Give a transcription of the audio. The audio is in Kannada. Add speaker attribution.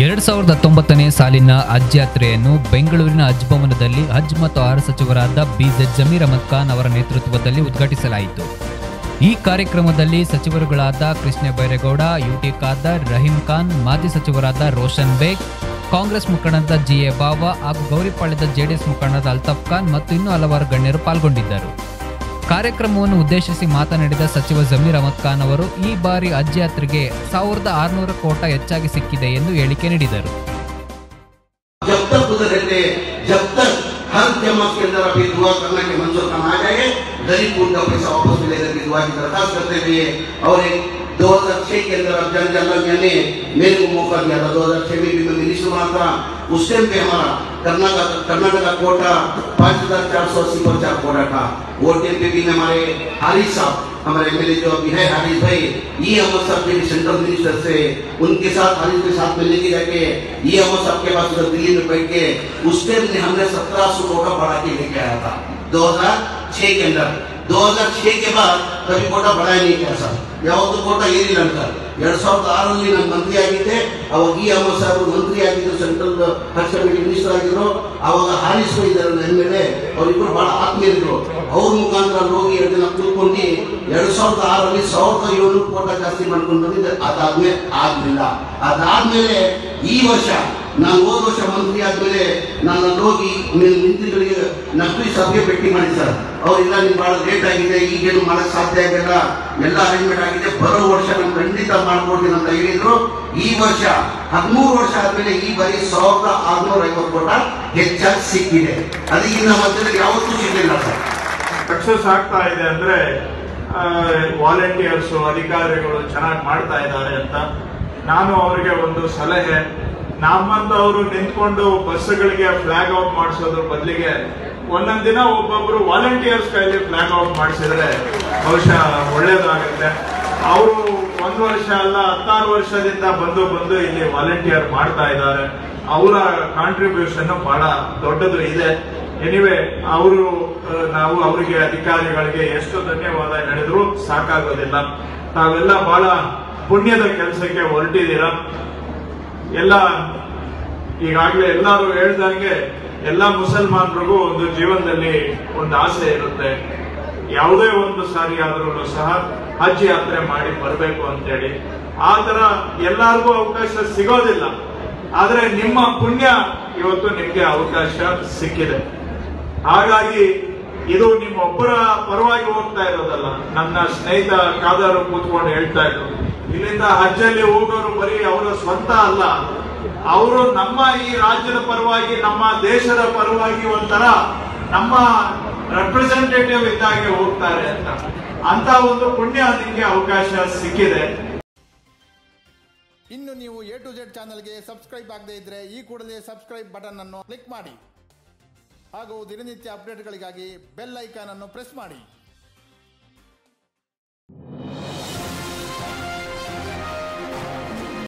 Speaker 1: ಎರಡ್ ಸಾವಿರದ ಹತ್ತೊಂಬತ್ತನೇ ಸಾಲಿನ ಹಜ್ ಯಾತ್ರೆಯನ್ನು ಬೆಂಗಳೂರಿನ ಹಜ್ ಭವನದಲ್ಲಿ ಹಜ್ ಮತ್ತು ಆಹಾರ ಸಚಿವರಾದ ಬಿಜೆಡ್ ಜಮೀರ್ ಅಹಮದ್ ಖಾನ್ ಅವರ ನೇತೃತ್ವದಲ್ಲಿ ಉದ್ಘಾಟಿಸಲಾಯಿತು ಈ ಕಾರ್ಯಕ್ರಮದಲ್ಲಿ ಸಚಿವರುಗಳಾದ ಕೃಷ್ಣ ಬೈರೇಗೌಡ ಯುಟಿ ಖಾದರ್ ರಹೀಂ ಖಾನ್ ಮಾಜಿ ಸಚಿವರಾದ ರೋಷನ್ ಬೇಗ್ ಕಾಂಗ್ರೆಸ್ ಮುಖಂಡದ ಜಿಎ ಬಾವಾ ಹಾಗೂ ಗೌರಿಪಾಳ್ಯದ ಜೆಡಿಎಸ್ ಮುಖಂಡದ ಅಲ್ತಾಫ್ ಖಾನ್ ಮತ್ತು ಇನ್ನೂ ಹಲವಾರು ಗಣ್ಯರು ಪಾಲ್ಗೊಂಡಿದ್ದರು ಕಾರ್ಯಕ್ರಮವನ್ನು ಉದ್ದೇಶಿಸಿ ಮಾತನಾಡಿದ ಸಚಿವ ಜಮೀರ್ ಅಹಮದ್ ಖಾನ್ ಅವರು ಈ ಬಾರಿ ಹಜ್ ಯಾತ್ರೆಗೆ ಸಾವಿರದ ಆರುನೂರ ಕೋಟ ಹೆಚ್ಚಾಗಿ ಸಿಕ್ಕಿದೆ ಎಂದು ಹೇಳಿಕೆ ನೀಡಿದರು
Speaker 2: जब तक उधर रहते जब तक हर जमात के अंदर अभी दुआ करना के मंजूर करना आ जाए गरीब को उनका पैसा वापस मिलेगा की दुआ की दरखास्त करते हुए और एक 2006 के अंदर अब जन जागरण ने मेरे को मौका दिया था 2006 में भी मैं मिनिस्टर बना था उस टाइम पे हमारा कर्नाटक कर्नाटक का कोटा पांच हजार चार सौ अस्सी पर चार कोटा था वो टाइम पे भी हमारे हारिस साहब हमारे एमएलए जो अभी है हारिस भाई ये अहमद साहब के सेंट्रल मिनिस्टर से उनके साथ हारिस के साथ मिलने के जाके ये अहमद साहब के पास उधर दिल्ली में बैठ के उस टाइम ने हमने सत्रह सौ कोटा बढ़ा के लेके आया था 2006 के अंदर 2006 के बाद कभी कोटा बढ़ाया नहीं किया सर ಯಾವತ್ತು ಕೋಟ ಏನಿಲ್ಲ ಅಂತ ಎರಡ್ ಸಾವಿರದ ಆರಲ್ಲಿ ನಾನು ಮಂತ್ರಿ ಆಗಿದ್ದೆ ಅವಾಗ ಈ ಅಹಮದ್ ಸಾಹೇಬ್ ಮಂತ್ರಿ ಆಗಿದ್ರು ಸೆಂಟ್ರಲ್ ಹಜ್ ಕಮಿಟಿ ಮಿನಿಸ್ಟರ್ ಆಗಿದ್ರು ಅವಾಗ ಹಾರಿಸ್ ಇದ್ದಾರೆ ಎಮ್ ಎಲ್ ಎ ಅವರಿಬ್ಬರು ಬಹಳ ಆತ್ಮೀಯರಿದ್ರು ಅವ್ರ ಮುಖಾಂತರ ಅಲ್ಲಿ ಹೋಗಿ ಎರಡು ದಿನ ಕೂತ್ಕೊಂಡು ಎರಡ್ ಸಾವಿರದ ಆರಲ್ಲಿ ಸಾವಿರದ ಏಳ್ನೂರು ಕೋಟ ಜಾಸ್ತಿ ಮಾಡ್ಕೊಂಡು ಬಂದಿದ್ದೆ ಅದಾದ್ಮೇಲೆ ಆಗ್ಲಿಲ್ಲ ಅದಾದ್ಮೇಲೆ ಈ ವರ್ಷ ನಾನು ಹೋದ ವರ್ಷ ಮಂತ್ರಿ ಆದ್ಮೇಲೆ ನಾನು ಅಲ್ಲಿ ಹೋಗಿ ಮಂತ್ರಿಗಳಿಗೆ ನಕಲಿ ಸಭೆ ಭೇಟಿ ಮಾಡಿ ಸರ್ ಅವರಿಂದ ನಿಮ್ ಬಹಳ ಲೇಟ್ ಆಗಿದೆ ಈಗೇನು ಮಾಡಕ್ ಸಾಧ್ಯ ಆಗಿಲ್ಲ ಎಲ್ಲ ಅರೇಂಜ್ಮೆಂಟ್ ಆಗಿದೆ ಬರೋ ವರ್ಷ ನಾನು ಖಂಡಿತ ಮಾಡ್ಕೊಡ್ತೀನಿ ಅಂತ ಹೇಳಿದ್ರು ಈ ವರ್ಷ ಹದಿಮೂರು ವರ್ಷ ಆದ್ಮೇಲೆ ಈ ಬಾರಿ ಸಾವಿರದ ಆರ್ನೂರ ಐವತ್ತು ಕೋಟ ಹೆಚ್ಚಾಗಿ ಸಿಕ್ಕಿದೆ ಅದಕ್ಕಿಂತ ಮಧ್ಯದಲ್ಲಿ ಯಾವತ್ತೂ ಸಿಗಲಿಲ್ಲ ಸರ್
Speaker 3: ಸಕ್ಸಸ್ ಆಗ್ತಾ ಇದೆ ಅಂದ್ರೆ ವಾಲಂಟಿಯರ್ಸ್ ಅಧಿಕಾರಿಗಳು ಚೆನ್ನಾಗಿ ಮಾಡ್ತಾ ಇದ್ದಾರೆ ಅಂತ ನಾನು ಅವರಿಗೆ ಒಂದು ಸಲಹೆ ನಮ್ಮಂತವರು ನಿಂತ್ಕೊಂಡು ಬಸ್ಗಳಿಗೆ ಫ್ಲಾಗ್ ಔಟ್ ಮಾಡಿಸೋದ್ರ ಬದಲಿಗೆ ಒಂದೊಂದ್ ದಿನ ಒಬ್ಬೊಬ್ರು ವಾಲಂಟಿಯರ್ಸ್ ಕೈಲಿ ಫ್ಲಾಗ್ ಔಟ್ ಮಾಡಿಸಿದ್ರೆ ಬಹುಶಃ ಒಳ್ಳೇದಾಗುತ್ತೆ ಅವರು ಒಂದು ವರ್ಷ ಅಲ್ಲ ಹತ್ತಾರು ವರ್ಷದಿಂದ ಬಂದು ಬಂದು ಇಲ್ಲಿ ವಾಲಂಟಿಯರ್ ಮಾಡ್ತಾ ಇದ್ದಾರೆ ಅವರ ಕಾಂಟ್ರಿಬ್ಯೂಷನ್ ಬಹಳ ದೊಡ್ಡದು ಇದೆ ಎನಿವೆ ಅವರು ನಾವು ಅವರಿಗೆ ಅಧಿಕಾರಿಗಳಿಗೆ ಎಷ್ಟು ಧನ್ಯವಾದ ಹೇಳಿದ್ರು ಸಾಕಾಗೋದಿಲ್ಲ ತಾವೆಲ್ಲ ಬಹಳ ಪುಣ್ಯದ ಕೆಲಸಕ್ಕೆ ಹೊರಟಿದ್ದೀರಾ ಎಲ್ಲ ಈಗಾಗಲೇ ಎಲ್ಲರೂ ಹೇಳ್ದಂಗೆ ಎಲ್ಲ ಮುಸಲ್ಮಾನರಿಗೂ ಒಂದು ಜೀವನದಲ್ಲಿ ಒಂದು ಆಸೆ ಇರುತ್ತೆ ಯಾವುದೇ ಒಂದು ಸಾರಿ ಆದ್ರೂ ಸಹ ಹಜ್ ಯಾತ್ರೆ ಮಾಡಿ ಬರಬೇಕು ಅಂತೇಳಿ ಆ ತರ ಎಲ್ಲರಿಗೂ ಅವಕಾಶ ಸಿಗೋದಿಲ್ಲ ಆದ್ರೆ ನಿಮ್ಮ ಪುಣ್ಯ ಇವತ್ತು ನಿಮ್ಗೆ ಅವಕಾಶ ಸಿಕ್ಕಿದೆ ಹಾಗಾಗಿ ಇದು ನಿಮ್ಮೊಬ್ಬರ ಪರವಾಗಿ ಹೋಗ್ತಾ ಇರೋದಲ್ಲ ನನ್ನ ಸ್ನೇಹಿತ ಕಾದರು ಕೂತ್ಕೊಂಡು ಹೇಳ್ತಾ ಇದ್ರು ಇಲ್ಲಿಂದ ಹಜ್ಜಲ್ಲಿ ಹೋಗೋರು ಬರೀ ಅವರ ಸ್ವಂತ ಅಲ್ಲ ಅವರು ನಮ್ಮ ಈ ರಾಜ್ಯದ ಪರವಾಗಿ ನಮ್ಮ ದೇಶದ ಪರವಾಗಿ ಒಂಥರ ನಮ್ಮ ರೆಪ್ರೆಸೆಂಟೇಟಿವ್ ಇದ್ದಾಗೆ ಹೋಗ್ತಾರೆ ಅಂತ ಅಂತ ಒಂದು ಪುಣ್ಯ ನಿಮ್ಗೆ ಅವಕಾಶ ಸಿಕ್ಕಿದೆ
Speaker 4: ಇನ್ನು ನೀವು ಎ ಟು ಜೆಡ್ ಚಾನಲ್ಗೆ ಸಬ್ಸ್ಕ್ರೈಬ್ ಆಗದೇ ಇದ್ದರೆ ಈ ಕೂಡಲೇ ಸಬ್ಸ್ಕ್ರೈಬ್ ಬಟನ್ ಅನ್ನು ಕ್ಲಿಕ್ ಮಾಡಿ ಹಾಗೂ ದಿನನಿತ್ಯ ಅಪ್ಡೇಟ್ಗಳಿಗಾಗಿ ಬೆಲ್ ಐಕಾನ್ ಅನ್ನು ಪ್ರೆಸ್ ಮಾಡಿ